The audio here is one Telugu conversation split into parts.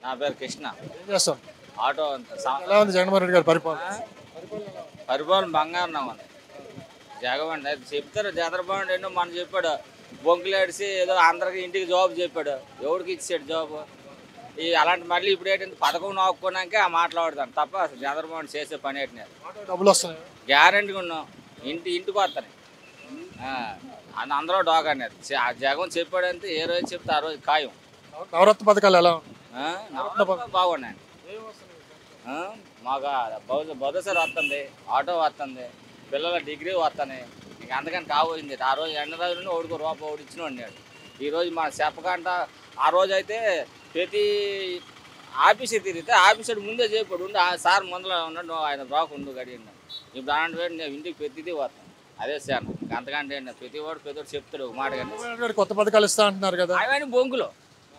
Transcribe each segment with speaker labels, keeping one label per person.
Speaker 1: నా పేరు కృష్ణ
Speaker 2: ఏం చేస్తాం
Speaker 1: ఆటో అంత సా-
Speaker 2: ఎలా ఉంది జగన్మోహన్ రెడ్డి గారి పరిపాలన
Speaker 1: పరిపాలన బంగారం ఉంది జగన్ అది చెప్తారు చంద్రబాబు ఎన్నో మనం చెప్పాడు బొంకులేడిసి ఏదో అందరికి ఇంటికి జాబ్ చెప్పాడు ఎవరికి ఇచ్చాడు జాబ్ ఈ అలాంటి మళ్ళీ ఇప్పుడు ఏంటంటే పథకం నోక్కున్నాక ఆ మాట్లాడతాను తప్ప అసలు చంద్రబాబు చేసే పని ఏంటి
Speaker 2: ఆటో డబ్బులు వస్తున్నాయి
Speaker 1: గ్యారంటీగా ఉన్నాం ఇంటి ఇంటికి వస్తాను అందరూ డోగా అనేది ఆ జగన్ చెప్పాడంటే ఏ రోజు చెప్తే ఆ రోజు ఖాయం
Speaker 2: నవరత్న పథకాలు ఎలా ఉన్నాయి
Speaker 1: ఆ, నవరత్నాలు బాగున్నాయండి ఆ, మాకు బౌద్ధ బౌద్ధసారి వస్తుంది ఆటో వస్తుంది పిల్లల డిగ్రీ వస్తున్నాయి ఇంక అందుకని కాబోయింది ఆ రోజు ఎండ రోజున ఓడికో రూపాయి ఓడిచ్చిన ఉన్నాడు ఈ రోజు మన చెప్పకంట ఆ రోజు అయితే ప్రతి ఆఫీస్ తిరిగితే ఆఫీసర్ ముందే చెప్పాడు ఉండి ఆ సార్ ముందర ఉన్నాడు నువ్వు ఆయన రాకుండు గడియండి ఇప్పుడు అలాంటి వేడి నేను ఇంటికి ప్రతిదీ వస్తాను అదే సార్ ఇంక అంతకంటే ఏంటి ప్రతి వాడు ప్రతి వాడు చెప్తాడు ఒక మాట కానీ
Speaker 2: జగన్మోహన్ రెడ్డి గారు కొత్త పథకాలు ఇస్తా అంటున్నారు కదా
Speaker 1: అవన్నీ బొంకులు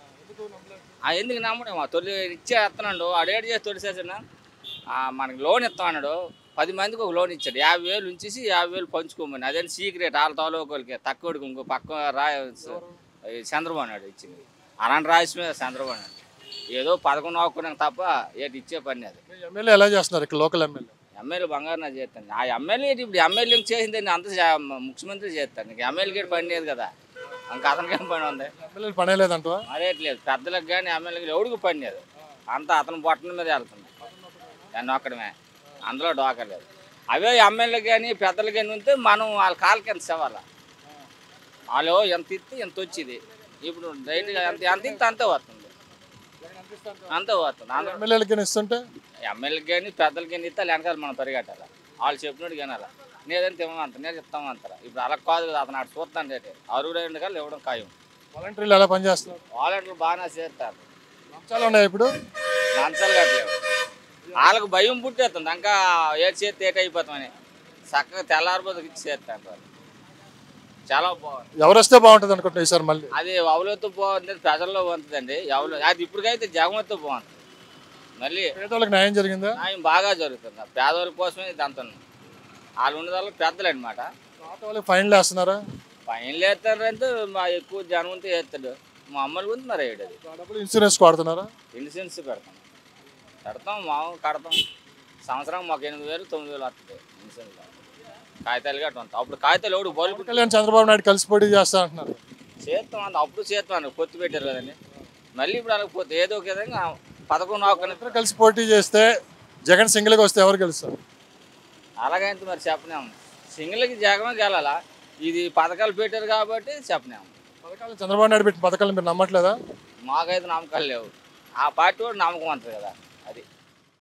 Speaker 1: ఆ ఎందుకు నమ్మడం తొలి ఇచ్చేస్తున్నాడు ఆడేడు చేసి తొలిసేసిన మనకి లోన్ ఇస్తామన్నాడు పది మందికి ఒక లోన్ ఇచ్చాడు యాభై వేలు ఉంచేసి యాభై వేలు పంచుకోమని అదే సీక్రెట్ వాళ్ళ తాలూకోలకి తక్కువడికి ఇంకో పక్క రాయ ఈ చంద్రబాబు నాయుడు ఇచ్చింది అలాంటి రాసి మీద చంద్రబాబు నాయుడు ఏదో పథకం నోక్కున్నాక తప్ప ఏటి ఇచ్చే పని అది
Speaker 2: మీ ఎమ్మెల్యే ఎలా చేస్తున్నారు ఇక్కడ లోకల్ ఎమ్మెల్యే
Speaker 1: ఎమ్మెల్యే బంగారు నా చేస్తాను ఆ ఎమ్మెల్యే ఇప్పుడు ఎమ్మెల్యే చేసింది అంత చే- ముఖ్యమంత్రి చేస్తాను నీకు ఎమ్మెల్యేకి పని లేదు కదా ఇంకా అతనికి ఏం పని ఉంది
Speaker 2: ఎమ్మెల్యేలు పనే లేదంటవా
Speaker 1: మరేట్లేదు పెద్దలకు కానీ ఎమ్మెల్యేకి ఎవడికి పని లేదు అంతా అతను బొట్టల మీద వెళ్తుంది దాన్ని ఒక్కడమే అందులో డోకలేదు అవే ఎమ్మెల్యే కానీ పెద్దలు కానీ ఉంటే మనం వాళ్ళ కాళ్ళకి ఎంత సేవాల వాళ్ళు ఎంత ఇస్తే ఎంత వచ్చింది ఇప్పుడు రైట్గా ఎంత ఎంత ఇస్తే అంతే వస్తుంది అంతే వస్తుంది అందరూ
Speaker 2: ఎమ్మెల్యేలకి ఇస్తుంటే
Speaker 1: ఎమ్మెల్యేకి కానీ పెద్దలకి కానీ ఇస్తే వెనకాల మనం పరిగెట్టాలి వాళ్ళు చెప్పినట్టు వినాలి నేదంటే ఇవ్వమంత నేను చెప్తామంటారా ఇప్పుడు అలా కాదు కదా అతను అటు చూస్తాను రేటే అరువుడు రెండు కాళ్ళు ఇవ్వడం ఖాయం
Speaker 2: వాలంటీర్లు ఎలా పనిచేస్తున్నారు
Speaker 1: వాలంటీర్లు బాగానే చేస్తారు
Speaker 2: లంచాలు ఉన్నాయి ఇప్పుడు
Speaker 1: లంచాలు కట్టలేవు వాళ్ళకి భయం పుట్టేస్తుంది ఇంకా ఏడు చేతి ఏట అయిపోతామని చక్కగా తెల్లారిపోతే ఇచ్చి చేస్తాను వాళ్ళు చాలా బాగుంది
Speaker 2: ఎవరు వస్తే బాగుంటుంది అనుకుంటున్నా ఈసారి మళ్ళీ
Speaker 1: అది అవలతో బాగుంది ప్రజల్లో బాగుంటుందండి ఎవరు అది ఇప్పటికైతే జగన్తో బాగుంటుంది మళ్ళీ
Speaker 2: పేదోళ్ళకి న్యాయం జరిగిందా
Speaker 1: న్యాయం బాగా జరుగుతుంది పేదవాళ్ళ కోసమే ఇది అంతా వాళ్ళు ఉండేదాళ్ళు పెద్దలు అనమాట
Speaker 2: ఆటో వాళ్ళకి ఫైన్లు వేస్తున్నారా
Speaker 1: ఫైన్లు వేస్తారంటే మా ఎక్కువ జనం ఉంటే వేస్తాడు మా అమ్మలు గురించి మరి వేయడు అది
Speaker 2: ఆ డబ్బులు ఇన్సూరెన్స్ వాడుతున్నారా
Speaker 1: ఇన్సూరెన్స్ పెడతాం పెడతాం మామూలు కడతాం సంవత్సరం మాకు ఎనిమిది వేలు తొమ్మిది వేలు వస్తుంది ఇన్సూరెన్స్ కాగితాలు గట్ట ఉంటాం అప్పుడు కాగితాలు ఎవడు బల్బు
Speaker 2: పవన్ కళ్యాణ్ చంద్రబాబు నాయుడు కలిసి పోటీ చేస్తా అంటున్నారు
Speaker 1: చేస్తాం అంత అప్పుడు చేస్తాం అండి పొత్తు పెట్టారు కదండి మళ్ళీ ఇప్పుడు అలాగ పోతే ఏదో ఒక విధంగా పథకం నౌకని
Speaker 2: ఇద్దరు కలిసి పోటీ చేస్తే జగన్ సింగిల్గా వస్తే ఎవరు గెలుస్తారు
Speaker 1: అలాగైతే మరి చెప్పలేము సింగిల్కి జగమే గెలాలా ఇది పథకాలు పెట్టారు కాబట్టి చెప్పలేము
Speaker 2: పథకాలు చంద్రబాబు నాయుడు పెట్టిన పథకాలు మీరు నమ్మట్లేదా
Speaker 1: మాకైతే నమ్మకాలు లేవు ఆ పార్టీ కూడా నమ్మకం అంటారు కదా అది